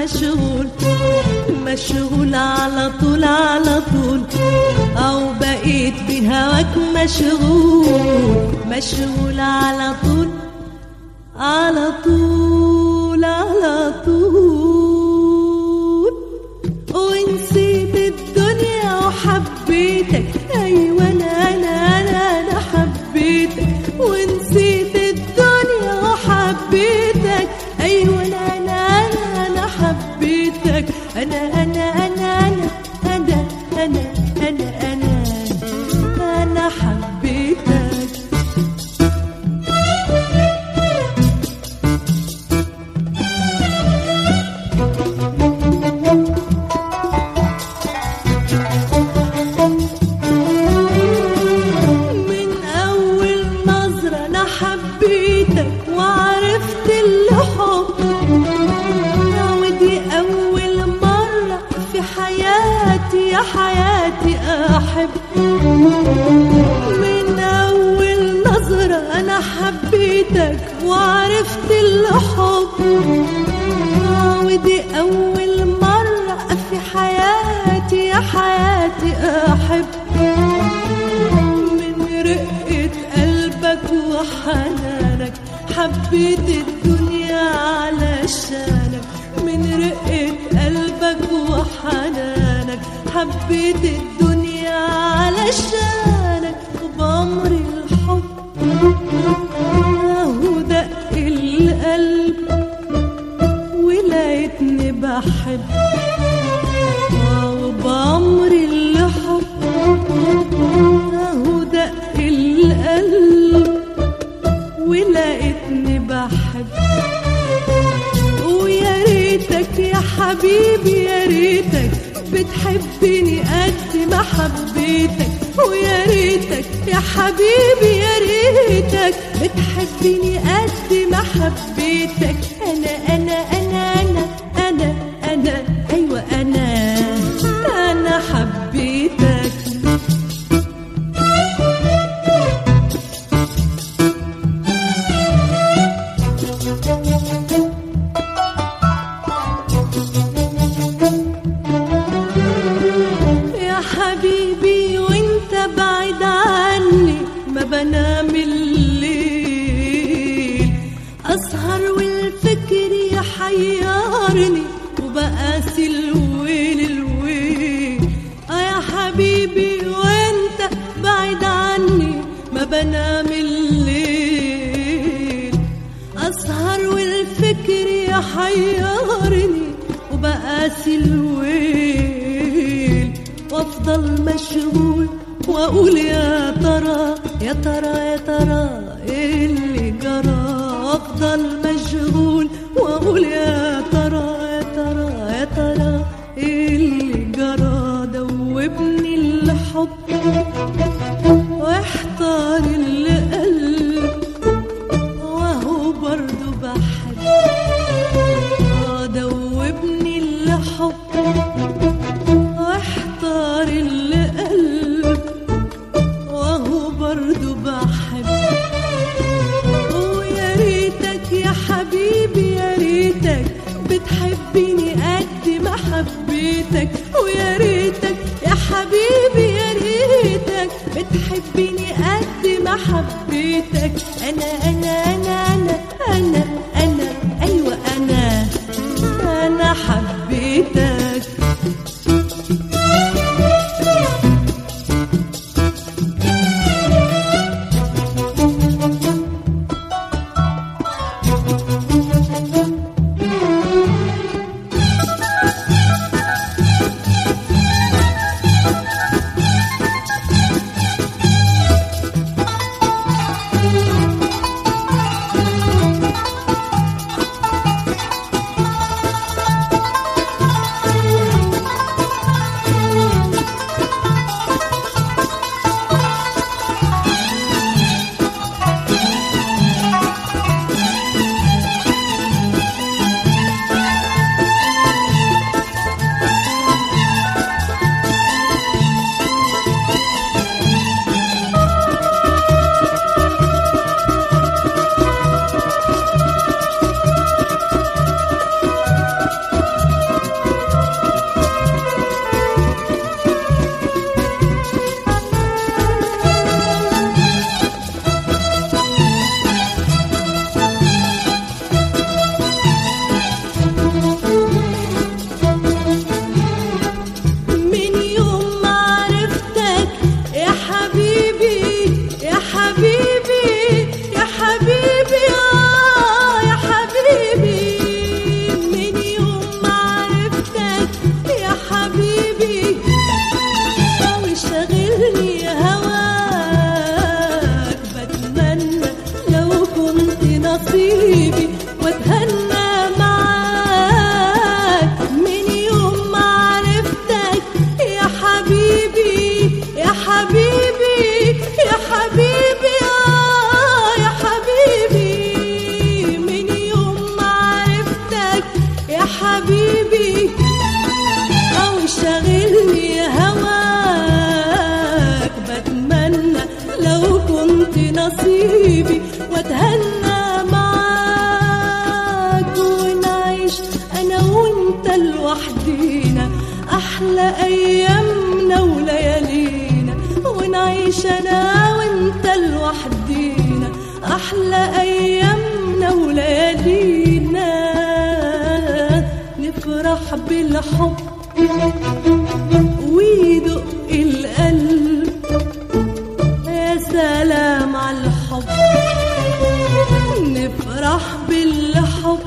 مشغول مشغول على طول على طول او بقيت بهواك مشغول مشغول على طول على طول على طول ونسيت الدنيا وحبيتك ايوه انا انا انا انا حبيتك ونسيت الدنيا وحبيتك ايوه انا انا انا انا حبيتك انا انا انا انا انا انا انا انا انا حبيتك من أول نظرة أنا حبيتك وعرفت الحب ودي أول مرة في حياتي يا حياتي أحب من أول نظرة أنا حبيتك وعرفت الحب ودي أول مرة في حياتي يا حياتي أحب من رقة قلبك وحنانك حبيت الدنيا علشانك من رقة قلبك وحنانك حبيت الدنيا علشانك وبأمر الحب اهو دق القلب ولقيتني بحب وبأمر الحب اهو دق القلب ولقيتني بحب ويا ريتك يا حبيبي يا ريتك بتحبني قد ما حبيتك ويا ريتك يا حبيبي يا ريتك بتحبني قد ما حبيتك انا انا انا انا انا انا ايوه انا انا حبيتك يا حبيبي وانت بعيد عني ما بنام الليل اسهر والفكر يحيرني وبقاسي الويل الويل اه يا حبيبي وانت بعيد عني ما بنام الليل أسهر والفكر يحيرني وبقاسي الويل وافضل مشغول واقول يا ترى يا ترى يا ترى ايه اللي جرى وافضل مشغول واقول يا ترى يا ترى يا ترى ايه اللي جرى دوبني الحب واحتار القلب وهو برضو بحب آه دوبني الحب واحتار القلب وهو برضو بحب ويا ريتك يا حبيبي يا ريتك بتحبني قد ما حبيتك ويا ريتك يا حبيبي يا ريتك بتحبني قد ما حبيتك انا انا انا انا انا انا ايوه انا انا حبيتك شاغلني هواك بتمنى لو كنت نصيبي واتهنى معاك ونعيش انا وانت لوحدينا احلى ايامنا وليالينا ونعيش انا وانت لوحدينا احلى ايامنا وليالينا نفرح بالحب ويدق القلب يا سلام على الحب نفرح بالحب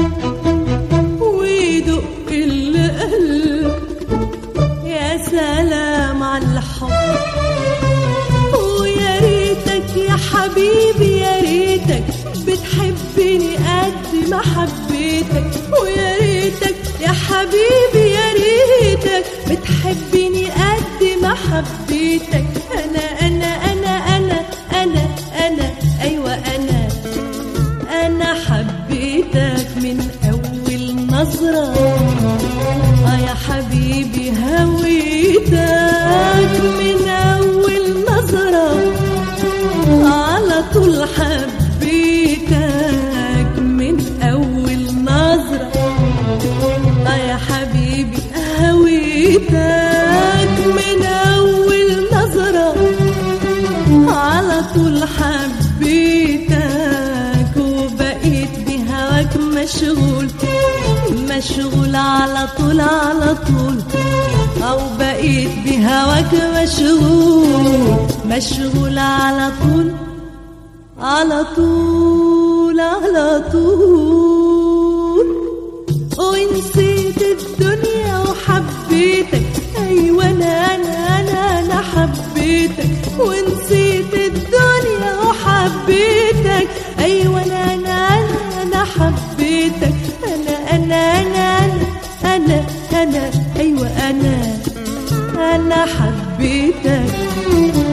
ويدق القلب يا سلام على الحب ويا ريتك يا حبيبي يا ريتك بتحبني قد ما حبيتك ويا ريتك يا حبيبي يا ريتك بتحبني قد ما حبيتك انا انا انا انا انا انا ايوه انا انا حبيتك من اول نظره اه يا حبيبي هويتك من اول نظره على طول حبيتك من اول نظره اه يا حبيبي هويتك من اول نظره على طول حبيتك وبقيت بهواك مشغول مشغول على طول على طول او بقيت بهواك مشغول مشغول على طول على طول على طول ونسيت الدنيا وحبيتك ايوه انا انا انا انا حبيتك ونسيت الدنيا وحبيتك ايوه انا انا انا انا حبيتك انا انا انا انا انا انا ايوه انا انا حبيتك